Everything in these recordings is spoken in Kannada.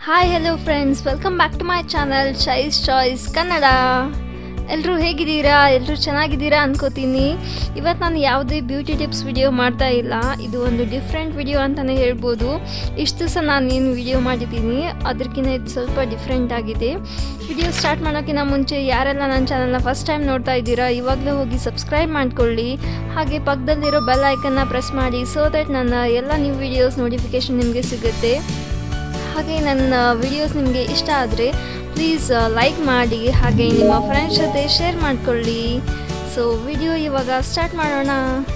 hi hello friends welcome back to my channel choice choice Kannada ಎಲ್ಲರೂ ಹೇಗಿದ್ದೀರಾ ಎಲ್ಲರೂ ಚೆನ್ನಾಗಿದ್ದೀರಾ ಅನ್ಕೋತೀನಿ ಇವತ್ತು ನಾನು ಯಾವುದೇ ಬ್ಯೂಟಿ ಟಿಪ್ಸ್ ವಿಡಿಯೋ ಮಾಡ್ತಾ ಇಲ್ಲ ಇದು ಒಂದು ಡಿಫ್ರೆಂಟ್ ವಿಡಿಯೋ ಅಂತಲೇ ಹೇಳ್ಬೋದು ಇಷ್ಟು ದಿವಸ ನಾನು ಏನು ವಿಡಿಯೋ ಮಾಡಿದ್ದೀನಿ ಅದಕ್ಕಿಂತ ಇದು ಸ್ವಲ್ಪ ಡಿಫ್ರೆಂಟ್ ಆಗಿದೆ ವಿಡಿಯೋ ಸ್ಟಾರ್ಟ್ ಮಾಡೋಕ್ಕಿಂತ ಮುಂಚೆ ಯಾರೆಲ್ಲ ನನ್ನ ಚಾನಲ್ನ ಫಸ್ಟ್ ಟೈಮ್ ನೋಡ್ತಾ ಇದ್ದೀರಾ ಇವಾಗಲೇ ಹೋಗಿ ಸಬ್ಸ್ಕ್ರೈಬ್ ಮಾಡ್ಕೊಳ್ಳಿ ಹಾಗೆ ಪಕ್ಕದಲ್ಲಿರೋ ಬೆಲ್ ಐಕನ್ನ ಪ್ರೆಸ್ ಮಾಡಿ ಸೊ ದಟ್ ನನ್ನ ಎಲ್ಲ ನ್ಯೂ ವಿಡಿಯೋಸ್ ನೋಟಿಫಿಕೇಷನ್ ನಿಮಗೆ ಸಿಗುತ್ತೆ ಹಾಗೆ ನನ್ನ ವಿಡಿಯೋಸ್ ನಿಮಗೆ ಇಷ್ಟ ಆದರೆ ಪ್ಲೀಸ್ ಲೈಕ್ ಮಾಡಿ ಹಾಗೆ ನಿಮ್ಮ ಫ್ರೆಂಡ್ಸ್ ಜೊತೆ ಶೇರ್ ಮಾಡ್ಕೊಳ್ಳಿ ಸೊ ವಿಡಿಯೋ ಇವಾಗ ಸ್ಟಾರ್ಟ್ ಮಾಡೋಣ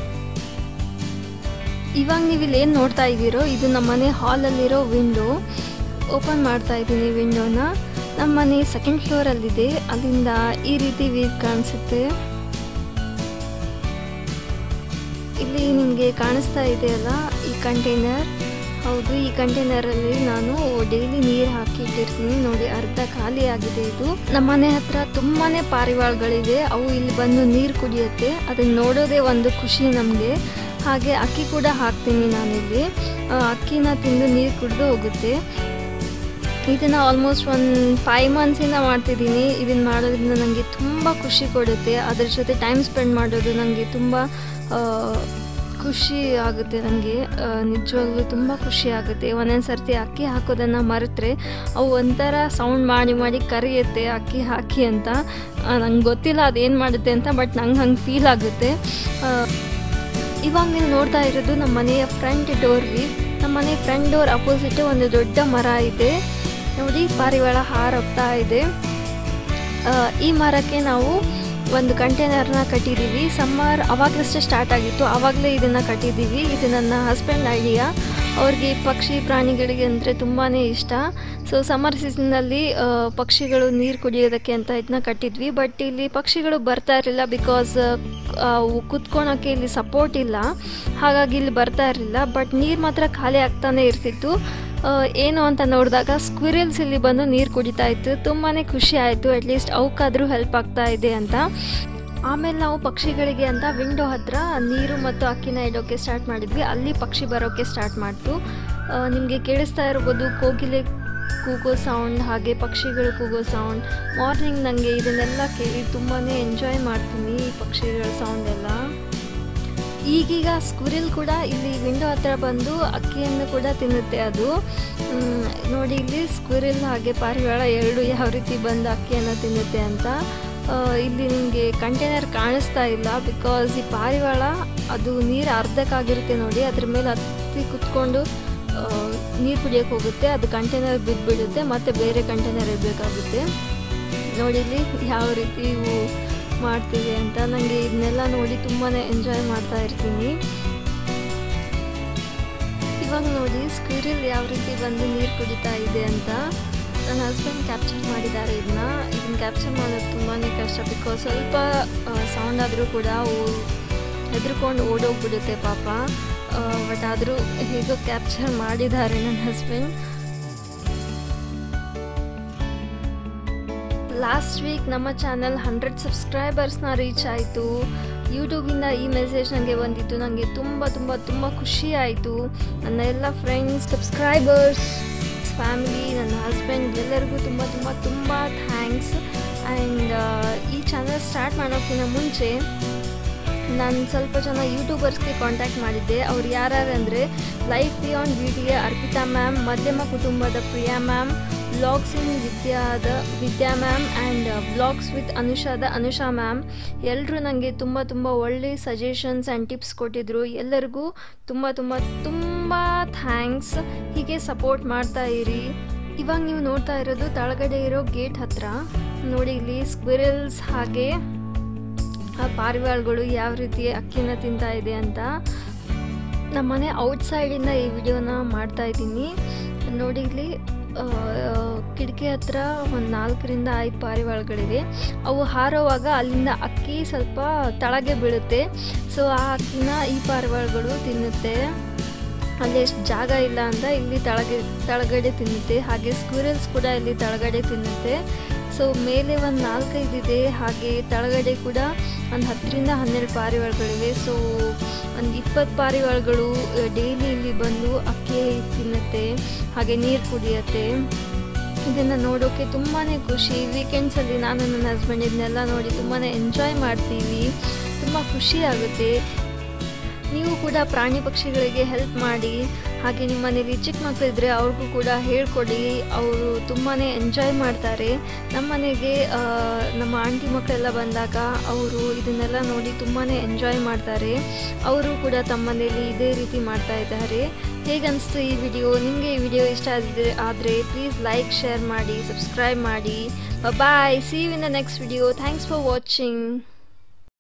ಇವಾಗ ನೀವು ಇಲ್ಲಿ ಏನು ನೋಡ್ತಾ ಇದ್ದೀರೋ ಇದು ನಮ್ಮ ಮನೆ ಹಾಲಲ್ಲಿರೋ ವಿಂಡೋ ಓಪನ್ ಮಾಡ್ತಾ ಇದ್ದೀನಿ ವಿಂಡೋನ ನಮ್ಮ ಮನೆ ಸೆಕೆಂಡ್ ಫ್ಲೋರಲ್ಲಿದೆ ಅಲ್ಲಿಂದ ಈ ರೀತಿ ವ್ಯೂ ಕಾಣಿಸುತ್ತೆ ಇಲ್ಲಿ ನಿಮಗೆ ಕಾಣಿಸ್ತಾ ಇದೆಯಲ್ಲ ಈ ಕಂಟೈನರ್ ಹೌದು ಈ ಕಂಟೈನರಲ್ಲಿ ನಾನು ಡೈಲಿ ನೀರು ಹಾಕಿ ಇಟ್ಟಿರ್ತೀನಿ ನೋಡಿ ಅರ್ಧ ಖಾಲಿ ಆಗಿದೆ ಇದು ನಮ್ಮನೆ ಹತ್ರ ತುಂಬಾನೇ ಪಾರಿವಾಳಗಳಿದೆ ಅವು ಇಲ್ಲಿ ಬಂದು ನೀರು ಕುಡಿಯುತ್ತೆ ಅದನ್ನ ನೋಡೋದೇ ಒಂದು ಖುಷಿ ನಮಗೆ ಹಾಗೆ ಅಕ್ಕಿ ಕೂಡ ಹಾಕ್ತೀನಿ ನಾನಿಲ್ಲಿ ಅಕ್ಕಿನ ತಿಂದು ನೀರು ಕುಡಿದು ಹೋಗುತ್ತೆ ಇದನ್ನು ಆಲ್ಮೋಸ್ಟ್ ಒಂದು ಫೈವ್ ಮಂತ್ಸಿಂದ ಮಾಡ್ತಿದ್ದೀನಿ ಇದನ್ನು ಮಾಡೋದ್ರಿಂದ ನನಗೆ ತುಂಬ ಖುಷಿ ಕೊಡುತ್ತೆ ಅದ್ರ ಜೊತೆ ಟೈಮ್ ಸ್ಪೆಂಡ್ ಮಾಡೋದು ನನಗೆ ತುಂಬ ಖುಷಿ ಆಗುತ್ತೆ ನನಗೆ ನಿಜವಾಗ್ಲೂ ತುಂಬ ಖುಷಿ ಆಗುತ್ತೆ ಒಂದೊಂದು ಸರ್ತಿ ಅಕ್ಕಿ ಹಾಕೋದನ್ನು ಮರೆತರೆ ಅವು ಒಂಥರ ಸೌಂಡ್ ಮಾಡಿ ಮಾಡಿ ಕರಿಯುತ್ತೆ ಅಕ್ಕಿ ಹಾಕಿ ಅಂತ ನಂಗೆ ಗೊತ್ತಿಲ್ಲ ಅದೇನು ಮಾಡುತ್ತೆ ಅಂತ ಬಟ್ ನಂಗೆ ಹಂಗೆ ಫೀಲ್ ಆಗುತ್ತೆ ಇವಾಗ ನೀವು ನೋಡ್ತಾ ಇರೋದು ನಮ್ಮ ಮನೆಯ ಫ್ರಂಟ್ ಡೋರ್ವಿ ನಮ್ಮ ಮನೆ ಫ್ರಂಟ್ ಡೋರ್ ಅಪೋಸಿಟ್ ಒಂದು ದೊಡ್ಡ ಮರ ಇದೆ ನೋಡಿ ಪಾರಿವಾಳ ಹಾರೋಗ್ತಾ ಇದೆ ಈ ಮರಕ್ಕೆ ನಾವು ಒಂದು ಕಂಟೈನರ್ನ ಕಟ್ಟಿದ್ದೀವಿ ಸಮ್ಮರ್ ಅವಾಗಲಷ್ಟೇ ಸ್ಟಾರ್ಟ್ ಆಗಿತ್ತು ಆವಾಗಲೇ ಇದನ್ನು ಕಟ್ಟಿದ್ದೀವಿ ಇದು ನನ್ನ ಹಸ್ಬೆಂಡ್ ಐಡಿಯಾ ಅವ್ರಿಗೆ ಪಕ್ಷಿ ಪ್ರಾಣಿಗಳಿಗೆ ಅಂದರೆ ತುಂಬಾ ಇಷ್ಟ ಸೊ ಸಮ್ಮರ್ ಸೀಸನ್ನಲ್ಲಿ ಪಕ್ಷಿಗಳು ನೀರು ಕುಡಿಯೋದಕ್ಕೆ ಅಂತ ಇದನ್ನ ಕಟ್ಟಿದ್ವಿ ಬಟ್ ಇಲ್ಲಿ ಪಕ್ಷಿಗಳು ಬರ್ತಾ ಇರಲಿಲ್ಲ ಬಿಕಾಸ್ ಕುತ್ಕೊಳಕ್ಕೆ ಇಲ್ಲಿ ಸಪೋರ್ಟ್ ಇಲ್ಲ ಹಾಗಾಗಿ ಇಲ್ಲಿ ಬರ್ತಾ ಇರಲಿಲ್ಲ ಬಟ್ ನೀರು ಮಾತ್ರ ಖಾಲಿ ಆಗ್ತಾನೆ ಇರ್ತಿತ್ತು ಏನು ಅಂತ ನೋಡಿದಾಗ ಸ್ಕ್ವಿರಲ್ಸ್ ಇಲ್ಲಿ ಬಂದು ನೀರು ಕುಡಿತಾ ಇತ್ತು ತುಂಬಾ ಖುಷಿ ಆಯಿತು ಅಟ್ಲೀಸ್ಟ್ ಅವಕ್ಕಾದರೂ ಹೆಲ್ಪ್ ಆಗ್ತಾ ಇದೆ ಅಂತ ಆಮೇಲೆ ನಾವು ಪಕ್ಷಿಗಳಿಗೆ ಅಂತ ವಿಂಡೋ ಹತ್ರ ನೀರು ಮತ್ತು ಅಕ್ಕಿನ ಇಡೋಕ್ಕೆ ಸ್ಟಾರ್ಟ್ ಮಾಡಿದ್ವಿ ಅಲ್ಲಿ ಪಕ್ಷಿ ಬರೋಕ್ಕೆ ಸ್ಟಾರ್ಟ್ ಮಾಡ್ತು ನಿಮಗೆ ಕೇಳಿಸ್ತಾ ಇರ್ಬೋದು ಕೋಗಿಲೆ ಕೂಗೋ ಸೌಂಡ್ ಹಾಗೆ ಪಕ್ಷಿಗಳು ಕೂಗೋ ಸೌಂಡ್ ಮಾರ್ನಿಂಗ್ ನನಗೆ ಇದನ್ನೆಲ್ಲ ಕೇಳಿ ತುಂಬಾ ಎಂಜಾಯ್ ಮಾಡ್ತೀನಿ ಈ ಪಕ್ಷಿಗಳ ಸೌಂಡ್ ಎಲ್ಲ ಈಗೀಗ ಸ್ಕುರಿಲ್ ಕೂಡ ಇಲ್ಲಿ ವಿಂಡೋ ಹತ್ರ ಬಂದು ಅಕ್ಕಿಯನ್ನು ಕೂಡ ತಿನ್ನುತ್ತೆ ಅದು ನೋಡಿ ಇಲ್ಲಿ ಸ್ಕ್ವಿರಿಲ್ ಹಾಗೆ ಪಾರಿವಾಳ ಎರಡು ಯಾವ ರೀತಿ ಬಂದು ಅಕ್ಕಿಯನ್ನು ತಿನ್ನುತ್ತೆ ಅಂತ ಇಲ್ಲಿ ನಿಮಗೆ ಕಂಟೈನರ್ ಕಾಣಿಸ್ತಾ ಇಲ್ಲ ಬಿಕಾಸ್ ಈ ಪಾರಿವಾಳ ಅದು ನೀರು ಅರ್ಧಕ್ಕಾಗಿರುತ್ತೆ ನೋಡಿ ಅದ್ರ ಮೇಲೆ ಹತ್ತಿ ಕುತ್ಕೊಂಡು ನೀರು ಕುಡಿಯೋಕೆ ಹೋಗುತ್ತೆ ಅದು ಕಂಟೈನರ್ ಬಿದ್ದುಬಿಡುತ್ತೆ ಮತ್ತು ಬೇರೆ ಕಂಟೈನರ್ ಇರಬೇಕಾಗುತ್ತೆ ನೋಡಿ ಇಲ್ಲಿ ಯಾವ ರೀತಿ ಇವು ಮಾಡ್ತೀವಿ ಅಂತ ನನಗೆ ಇದನ್ನೆಲ್ಲ ನೋಡಿ ತುಂಬಾ ಎಂಜಾಯ್ ಮಾಡ್ತಾ ಇರ್ತೀನಿ ಇವಾಗ ನೋಡಿ ಸ್ಕ್ವಿರಿಲ್ ಯಾವ ರೀತಿ ಬಂದು ನೀರು ಕುಡಿತಾ ಇದೆ ಅಂತ ನನ್ನ ಹಸ್ಬೆಂಡ್ ಕ್ಯಾಪ್ಚರ್ ಮಾಡಿದ್ದಾರೆ ಇದನ್ನ ಇದನ್ನ ಕ್ಯಾಪ್ಚರ್ ಮಾಡೋದು ತುಂಬಾ ಕಷ್ಟ ಬಿಕಾಸ್ ಸ್ವಲ್ಪ ಸೌಂಡ್ ಆದರೂ ಕೂಡ ಅವು ಹೆದರ್ಕೊಂಡು ಓಡೋಗ್ಬಿಡುತ್ತೆ ಪಾಪ ಬಟ್ ಆದರೂ ಹೇಗೋ ಕ್ಯಾಪ್ಚರ್ ಮಾಡಿದ್ದಾರೆ ನನ್ನ ಹಸ್ಬೆಂಡ್ ಲಾಸ್ಟ್ ವೀಕ್ ನಮ್ಮ ಚಾನಲ್ ಹಂಡ್ರೆಡ್ ಸಬ್ಸ್ಕ್ರೈಬರ್ಸ್ನ ರೀಚ್ ಆಯಿತು ಯೂಟ್ಯೂಬಿಂದ ಈ ಮೆಸೇಜ್ ನನಗೆ ಬಂದಿತ್ತು ನನಗೆ ತುಂಬ ತುಂಬ ತುಂಬ ಖುಷಿ ಆಯಿತು ನನ್ನ ಎಲ್ಲ ಫ್ರೆಂಡ್ಸ್ ಸಬ್ಸ್ಕ್ರೈಬರ್ಸ್ ಫ್ಯಾಮಿಲಿ ನನ್ನ ಹಸ್ಬೆಂಡ್ ಎಲ್ಲರಿಗೂ ತುಂಬ ತುಂಬ ತುಂಬ ಥ್ಯಾಂಕ್ಸ್ ಆ್ಯಂಡ್ ಈ ಚಾನಲ್ ಸ್ಟಾರ್ಟ್ ಮಾಡೋಕ್ಕಿಂತ ಮುಂಚೆ ನಾನು ಸ್ವಲ್ಪ ಜನ ಯೂಟ್ಯೂಬರ್ಸ್ಗೆ ಕಾಂಟ್ಯಾಕ್ಟ್ ಮಾಡಿದ್ದೆ ಅವ್ರು ಯಾರ್ಯಾರಂದರೆ ಲೈಫ್ ಬಿಯಾಂಡ್ ಬ್ಯೂಟಿಯ ಅರ್ಪಿತಾ ಮ್ಯಾಮ್ ಮಧ್ಯಮ ಕುಟುಂಬದ ಪ್ರಿಯಾ ಮ್ಯಾಮ್ ಬ್ಲಾಗ್ಸ್ ಇನ್ ವಿದ್ಯಾದ Vidya ma'am and blogs with ಅನುಷಾದ ಅನುಷಾ ಮ್ಯಾಮ್ ಎಲ್ಲರೂ ನನಗೆ ತುಂಬ ತುಂಬ ಒಳ್ಳೆ ಸಜೆಷನ್ಸ್ ಆ್ಯಂಡ್ ಟಿಪ್ಸ್ ಕೊಟ್ಟಿದ್ದರು ಎಲ್ಲರಿಗೂ ತುಂಬ ತುಂಬ ತುಂಬ ಥ್ಯಾಂಕ್ಸ್ ಹೀಗೆ ಸಪೋರ್ಟ್ ಮಾಡ್ತಾ ಇರಿ ಇವಾಗ ನೀವು ನೋಡ್ತಾ ಇರೋದು ತಳಗಡೆ ಇರೋ ಗೇಟ್ ಹತ್ರ ನೋಡಿ ಇಲ್ಲಿ ಸ್ಕ್ವಿರಲ್ಸ್ ಹಾಗೆ ಪಾರಿವಾಳಗಳು ಯಾವ ರೀತಿ ಅಕ್ಕಿನ ತಿಂತಾ ಇದೆ ಅಂತ ನಮ್ಮನೆ ಔಟ್ಸೈಡಿಂದ ಈ ವಿಡಿಯೋನ ಮಾಡ್ತಾ ಇದ್ದೀನಿ ನೋಡಿ ಇಲ್ಲಿ ಕಿಟಕಿ ಹತ್ರ ಒಂದು ನಾಲ್ಕರಿಂದ ಐದು ಪಾರಿವಾಳಗಳಿವೆ ಅವು ಹಾರೋವಾಗ ಅಲ್ಲಿಂದ ಅಕ್ಕಿ ಸ್ವಲ್ಪ ತಳಗೆ ಬೀಳುತ್ತೆ ಸೊ ಆ ಅಕ್ಕಿನ ಈ ಪಾರಿವಾಳಗಳು ತಿನ್ನುತ್ತೆ ಅಲ್ಲಿ ಎಷ್ಟು ಜಾಗ ಇಲ್ಲ ಅಂತ ಇಲ್ಲಿ ತಳಗೆ ತಳಗಡೆ ತಿನ್ನುತ್ತೆ ಹಾಗೆ ಸ್ಕ್ವಿರಲ್ಸ್ ಕೂಡ ಇಲ್ಲಿ ತಳಗಡೆ ತಿನ್ನುತ್ತೆ ಸೊ ಮೇಲೆ ಒಂದು ನಾಲ್ಕೈದು ಇದೆ ಹಾಗೆ ತಳಗಡೆ ಕೂಡ ಒಂದು ಹತ್ತರಿಂದ ಹನ್ನೆರಡು ಪಾರಿವಾಳಗಳಿವೆ ಸೊ ಒಂದು ಇಪ್ಪತ್ತು ಪಾರಿವಾಳಗಳು ಡೈಲಿ ಇಲ್ಲಿ ಬಂದು ಅಕ್ಕಿ ತಿನ್ನುತ್ತೆ ಹಾಗೆ ನೀರು ಕುಡಿಯುತ್ತೆ ಇದನ್ನು ನೋಡೋಕ್ಕೆ ತುಂಬಾ ಖುಷಿ ವೀಕೆಂಡ್ಸಲ್ಲಿ ನಾನು ನನ್ನ ಹಸ್ಬೆಂಡ್ ಇದನ್ನೆಲ್ಲ ನೋಡಿ ತುಂಬಾ ಎಂಜಾಯ್ ಮಾಡ್ತೀವಿ ತುಂಬ ಖುಷಿ ಆಗುತ್ತೆ ನೀವು ಕೂಡ ಪ್ರಾಣಿ ಪಕ್ಷಿಗಳಿಗೆ ಹೆಲ್ಪ್ ಮಾಡಿ ಹಾಗೆ ನಿಮ್ಮ ಮನೇಲಿ ಚಿಕ್ಕ ಮಕ್ಕಳು ಇದ್ದರೆ ಅವ್ರಿಗೂ ಕೂಡ ಹೇಳ್ಕೊಡಿ ಅವರು ತುಂಬಾ ಎಂಜಾಯ್ ಮಾಡ್ತಾರೆ ನಮ್ಮ ಮನೆಗೆ ಆ, ನಮ್ಮ ಆಂಟಿ ಮಕ್ಕಳೆಲ್ಲ ಬಂದಾಗ ಅವರು ಇದನ್ನೆಲ್ಲ ನೋಡಿ ತುಂಬಾ ಎಂಜಾಯ್ ಮಾಡ್ತಾರೆ ಅವರು ಕೂಡ ತಮ್ಮ ಮನೇಲಿ ಇದೇ ರೀತಿ ಮಾಡ್ತಾ ಇದ್ದಾರೆ ಹೇಗನ್ನಿಸ್ತು ಈ ವಿಡಿಯೋ ನಿಮಗೆ ಈ ವಿಡಿಯೋ ಇಷ್ಟ ಆಗಿದೆ ಆದರೆ ಪ್ಲೀಸ್ ಲೈಕ್ ಶೇರ್ ಮಾಡಿ ಸಬ್ಸ್ಕ್ರೈಬ್ ಮಾಡಿ bye see you in the next video thanks for watching